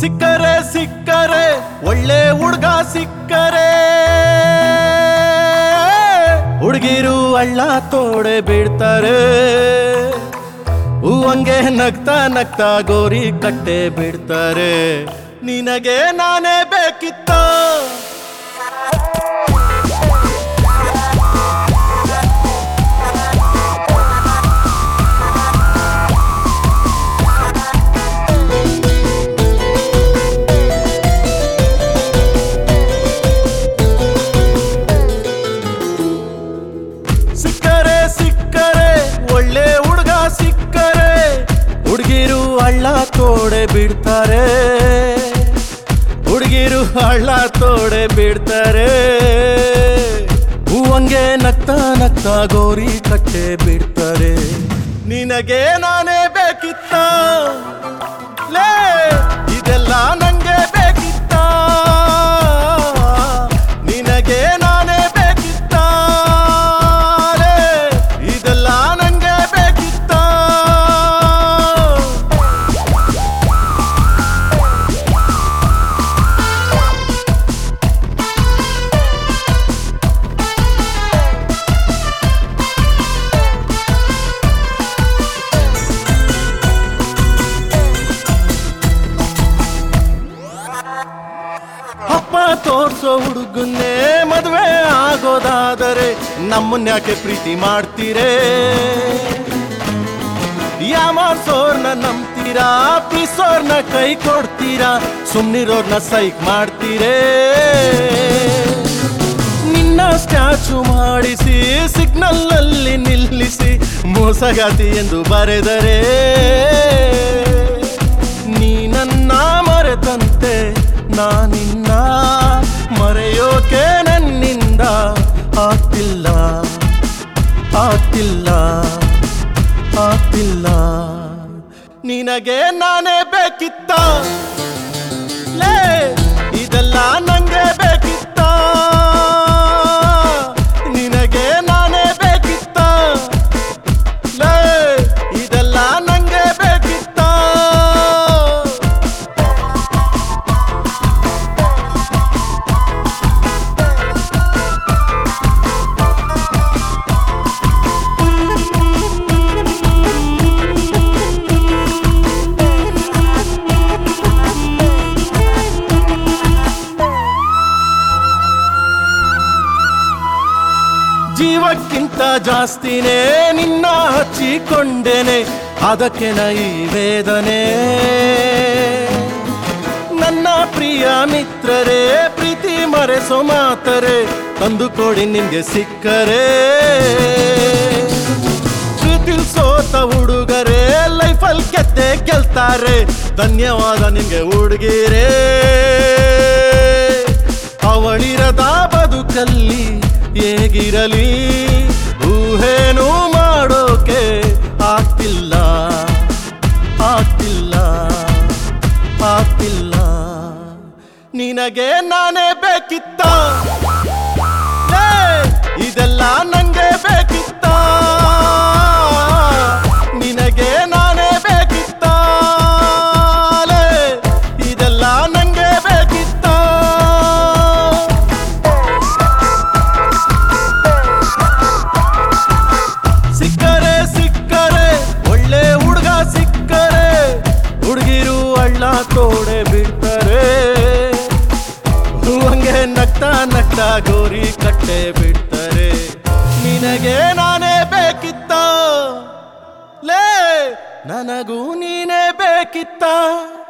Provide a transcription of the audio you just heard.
ಸಿಕ್ಕರೆ ಸಿಕ್ಕರೆ ಒಳ್ಳೆ ಹುಡ್ಗ ಸಿಕ್ಕರೆ ಹುಡುಗಿರು ಹಳ್ಳ ತೋಡೆ ಬಿಡ್ತಾರೆ ಹೂವಂಗೆ ನಗ್ತಾ ನಗ್ತಾ ಗೋರಿ ಕಟ್ಟೆ ಬಿಡ್ತಾರೆ ನಿನಗೆ ನಾನೇ ಬೇಕಿತ್ತ ಸಿಕ್ಕರೆ ಸಿಕ್ಕರೆ ಒಳ್ಳೆ ಹುಡುಗ ಸಿಕ್ಕರೆ ಹುಡುಗಿರು ಹಳ್ಳ ತೋಡೆ ಬಿಡ್ತಾರೆ ಹುಡುಗಿರು ಹಳ್ಳ ತೋಡೆ ಬಿಡ್ತಾರೆ ಹೂವಂಗೆ ನಗ್ತಾ ನಗ್ತಾ ಗೋರಿ ಕಟ್ಟೆ ಬಿಡ್ತಾರೆ ನಿನಗೆ ನಾನೇ ಬೇಕಿತ್ತ ಲೇ ಇದೆಲ್ಲ ನಂಗೆ ಬೇಕಿತ್ತ ನಿನಗೆ ನಾನೇ ಬೇಕಿತ್ತ ಲೇ, ಇದೆಲ್ಲ ನಂಗೆ ಬೇಕಿತ್ತ ಅಪ್ಪ ತೋರ್ಸೋ ಹುಡುಗನ್ನೇ ಮದುವೆ ಆಗೋದಾದರೆ ನಮ್ಮನ್ಯಾಕೆ ಪ್ರೀತಿ ಮಾಡ್ತೀರೇ ಯಾಮಾರ್ಸೋರ್ನ ನಂಬ್ತೀರಾ ಪ್ರೀಸೋರ್ನ ಕೈ ಕೊಡ್ತೀರಾ ಸುಮ್ನಿರೋರ್ನ ಸೈಕ್ ಮಾಡ್ತೀರೇ ನಿನ್ನ ಸ್ಟ್ಯಾಚು ಮಾಡಿಸಿ ಸಿಗ್ನಲ್ ಅಲ್ಲಿ ನಿಲ್ಲಿಸಿ ಮೋಸಗಾತಿ ಎಂದು ಬರೆದರೆ ನೀ ನನ್ನ ಮರೆತಂತೆ ನಾನಿನ್ನ ಮರೆಯೋಕೆ ನನ್ನಿಂದ ಆಗ್ತಿಲ್ಲ ಆಗ್ತಿಲ್ಲ ಆಗ್ತಿಲ್ಲ ನಿನಗೆ ನಾನೇ ಬೇಕಿತ್ತ ಲೇ ಇದೆಲ್ಲ ನಂಗೆ ಬೇಕಿತ್ತ ನಿನಗೆ ನಾನೇ ಬೇಕಿತ್ತ ಲೇ ಇದೆಲ್ಲ ನಂಗೆ ಬೇಕಿತ್ತ ಜೀವಕ್ಕಿಂತ ಜಾಸ್ತಿನೇ ನಿನ್ನ ಹಚ್ಚಿಕೊಂಡೇನೆ ಅದಕ್ಕೆ ನ ಈ ವೇದನೆ ನನ್ನ ಪ್ರಿಯ ಮಿತ್ರರೇ ಪ್ರೀತಿ ಮರೆಸೋ ಮಾತರೆ ತಂದು ಕೊಡಿ ನಿಮ್ಗೆ ಸಿಕ್ಕರೆ ಪ್ರೀತಿಲ್ ಸೋತ ಹುಡುಗರೇ ಲೈಫಲ್ ಗೆದ್ದೆ ಗೆಲ್ತಾರೆ ಧನ್ಯವಾದ ನಿಮ್ಗೆ ಹುಡುಗಿರೇ ಅವಳಿರದ ಬದುಕಲ್ಲಿ ಹೇಗಿರಲಿ ಊಹೇನು ಮಾಡೋಕೆ ಆಗ್ತಿಲ್ಲ ಆಗ್ತಿಲ್ಲ ಆಗ್ತಿಲ್ಲ ನಿನಗೆ ನಾನೇ ಬೇಕಿತ್ತ ಲೇ, ಇದೆಲ್ಲ ನಂಗೆ ಬೇಕಿತ್ತ ನಿನಗೆ ನಾನೇ ಬೇಕಿತ್ತ ಲೇ, ಇದೆಲ್ಲ ನಂಗೆ ಬೇಕಿತ್ತ ಸಿಕ್ಕರೆ ಸಿಕ್ಕರೆ ಒಳ್ಳೆ ಹುಡುಗ ಸಿಕ್ಕರೆ ಹುಡುಗಿರು ಹಳ್ಳ ತೋಡೆ ಬಿಡ್ತಾರೆ ಹಂಗೆ ನಗ್ತಾ ನಗ್ತಾ ಗೋರಿ ಕಟ್ಟೆ ಬಿಡ್ತಾರೆ ನಿನಗೆ ನಾನೇ ಬೇಕಿತ್ತ ಲೇ ನನಗೂ ನೀನೇ ಬೇಕಿತ್ತ